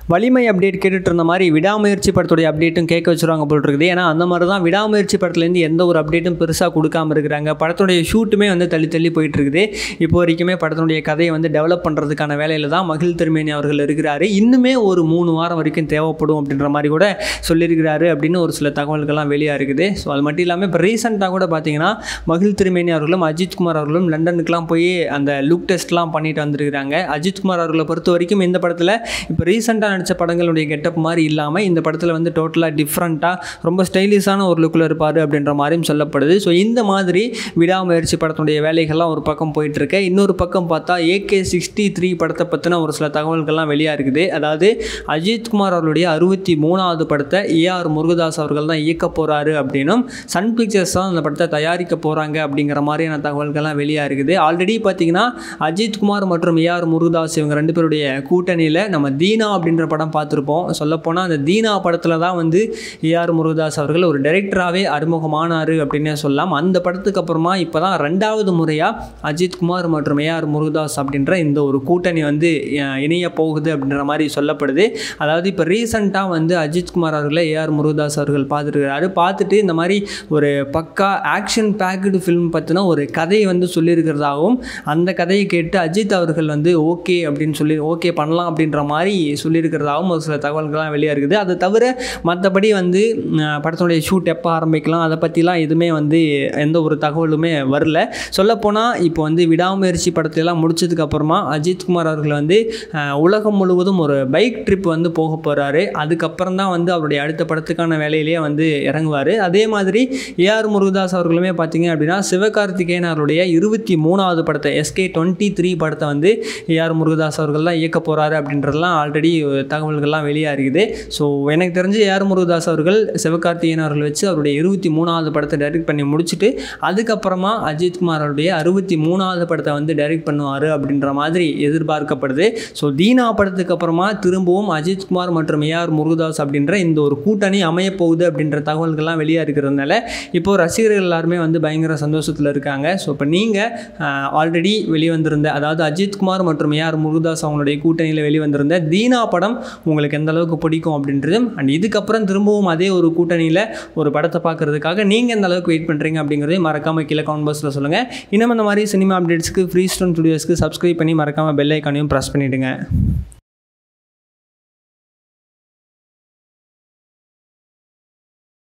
வலிமை அப்டேட் கேட்டுட்டு இருந்த மாதிரி விடாமுயற்சி படத்துடைய அப்டேட்டும் கேட்க வச்சுருவாங்க போல் இருக்குது ஏன்னா அந்த மாதிரி தான் விடாமுயற்சி படத்துலேருந்து எந்த ஒரு அப்டேட்டும் பெருசாக கொடுக்காம இருக்கிறாங்க படத்துடைய ஷூட்டுமே வந்து தள்ளி தள்ளி போயிட்டு இருக்குது இப்போ வரைக்குமே படத்தினுடைய கதையை வந்து டெவலப் பண்ணுறதுக்கான வேலையில் தான் மகிழ் திருமேனி அவர்கள் இருக்கிறாரு இன்னுமே ஒரு மூணு வாரம் வரைக்கும் தேவைப்படும் அப்படின்ற மாதிரி கூட சொல்லியிருக்கிறாரு அப்படின்னு ஒரு சில தகவல்கள்லாம் வெளியாக இருக்குது ஸோ அது மட்டும் இல்லாமல் இப்போ ரீசெண்டாக கூட பார்த்தீங்கன்னா மகிழ் திருமேனி அவர்களும் அஜித் குமார் அவர்களும் லண்டனுக்குலாம் போய் அந்த லுக் டெஸ்ட்லாம் பண்ணிட்டு வந்திருக்கிறாங்க அஜித் குமார் அவர்களை பொறுத்த வரைக்கும் இந்த படத்தில் இப்போ ரீசெண்டாக நடித்த படங்களுடைய கெட்டப் மாதிரி இல்லாமல் இந்த படத்தில் வந்து டோட்டலாக டிஃப்ரெண்ட்டாக ரொம்ப ஸ்டைலிஷான ஒரு லுக்கில் இருப்பார் அப்படின்ற மாதிரியும் சொல்லப்படுது ஸோ இந்த மாதிரி விடாமுயற்சி படத்துடைய வேலைகள்லாம் ஒரு பக்கம் போயிட்டுருக்கு இன்னொரு பக்கம் பார்த்தா ஏகே சிக்ஸ்டி த்ரீ படத்தை பற்றின ஒரு சில தகவல்கள்லாம் வெளியாக இருக்குது அதாவது அஜித் குமார் அவர்களுடைய அறுபத்தி மூணாவது படத்தை ஏஆர் முருகதாஸ் அவர்கள் தான் இயக்க போகிறாரு அப்படின்னும் சன் பிக்சர்ஸ் தான் அந்த படத்தை தயாரிக்க போகிறாங்க அப்படிங்கிற மாதிரியான தகவல்கள்லாம் வெளியாக இருக்குது ஆல்ரெடி பார்த்தீங்கன்னா அஜித் குமார் மற்றும் ஏஆர் முருகதாஸ் இவங்க ரெண்டு பேருடைய கூட்டணியில் நம்ம தீனா அப்படின்ற படம் பார்த்துருப்போம் சொல்லப்போனால் அந்த தீனா படத்தில் தான் வந்து ஏஆர் முருகதாஸ் அவர்கள் ஒரு டைரக்டராகவே அறிமுகமானார் அப்படின்னே சொல்லலாம் அந்த படத்துக்கு அப்புறமா இப்போ தான் ரெண்டாவது முறையாக அஜித் குமார் மற்றும் ஏஆர் முருகதாஸ் அப்படின்ற இந்த ஒரு கூட்டணி வந்து அஹ், இணைய போகுது அப்படின்ற மாதிரி சொல்லப்படுது அதாவது இப்போ ரீசண்டாக வந்து அஜித் குமார் அவர்களை ஏஆர் முருகதாஸ் அவர்கள் பார்த்துருக்கிறாரு பார்த்துட்டு இந்த மாதிரி ஒரு பக்கா ஆக்ஷன் பேக்கடு ஃபிலிம் பற்றின ஒரு கதையை வந்து சொல்லியிருக்கிறதாகவும் அந்த கதையை கேட்டு அஜித் அவர்கள் வந்து ஓகே அப்படின்னு சொல்லி ஓகே பண்ணலாம் அப்படின்ற மாதிரி சொல்லியிருக்கிறதாகவும் ஒரு சில தகவல்கள்லாம் வெளியாக இருக்குது அது தவிர மற்றபடி வந்து அஹ், படத்துடைய ஷூட் எப்போ ஆரம்பிக்கலாம் அதை பற்றிலாம் எதுவுமே வந்து எந்த ஒரு தகவலுமே வரல சொல்லப்போனால் இப்போ வந்து விடாமுயற்சி படத்தையெல்லாம் முடிச்சதுக்கு அப்புறமா அஜித் குமார் அவர்கள் வந்து அஹ், உலகம் முழுவதும் ஒரு பைக் ட்ரிப் வந்து போக போகிறாரு அதுக்கப்புறம் தான் வந்து அவருடைய அடுத்த படத்துக்கான வேலையிலேயே வந்து இறங்குவார் அதே மாதிரி ஏஆர் முருகதாஸ் அவர்களுமே பார்த்தீங்க அப்படின்னா சிவகார்த்திகேயன் அவருடைய இருபத்தி மூணாவது படத்தை எஸ்கே டுவெண்ட்டி த்ரீ படத்தை வந்து ஏஆர் முருகதாஸ் அவர்கள் தான் இயக்க போகிறாரு அப்படின்றதெல்லாம் ஆல்ரெடி தகவல்கள்லாம் வெளியாக இருக்குது ஸோ எனக்கு தெரிஞ்சு ஏஆர் முருகதாஸ் அவர்கள் சிவகார்த்திகேயன் அவர்கள் வச்சு அவருடைய இருபத்தி மூணாவது படத்தை டைரக்ட் பண்ணி முடிச்சுட்டு அதுக்கப்புறமா அஜித் குமார் அவருடைய அறுபத்தி மூணாவது படத்தை வந்து டைரக்ட் பண்ணுவார் அப்படின்ற மாதிரி எதிர்பார்க்கப்படுது ஸோ தீனா படத்துக்கு அப்புறமா திரும்பவும் அஜித் குமார் மற்றும் ஏஆர் முருகதாஸ் அப்படின்ற இந்த ஒரு கூட்டணி அமைய போகுது அப்படின்ற தகவல்கள்லாம் வெளியாக இருக்கிறதுனால இப்போ ரசிகர்கள் எல்லாருமே வந்து பயங்கர சந்தோஷத்தில் இருக்காங்க ஸோ இப்போ நீங்கள் ஆல்ரெடி வெளிவந்திருந்த அதாவது அஜித் குமார் மற்றும் ஏஆர் முருகதாஸ் அவங்களுடைய கூட்டணியில் வெளிவந்திருந்த தீனா படம் உங்களுக்கு எந்த அளவுக்கு பிடிக்கும் அப்படின்றதும் அண்ட் இதுக்கப்புறம் திரும்பவும் அதே ஒரு கூட்டணியில் ஒரு படத்தை பார்க்கறதுக்காக நீங்கள் எந்த அளவுக்கு வெயிட் பண்ணுறீங்க அப்படிங்கிறதையும் மறக்காமல் கீழே கமெண்ட் பாக்ஸில் சொல்லுங்கள் இன்னும் இந்த மாதிரி சினிமா அப்டேட்ஸ்க்கு ஃப்ரீ ஸ்டோன் ஸ்டுடியோஸ்க்கு சப்ஸ்கிரைப் பண்ணி மறக்காமல் பெல் ஐக்கானையும் ப்ரெஸ் பண்ணிவிடுங்க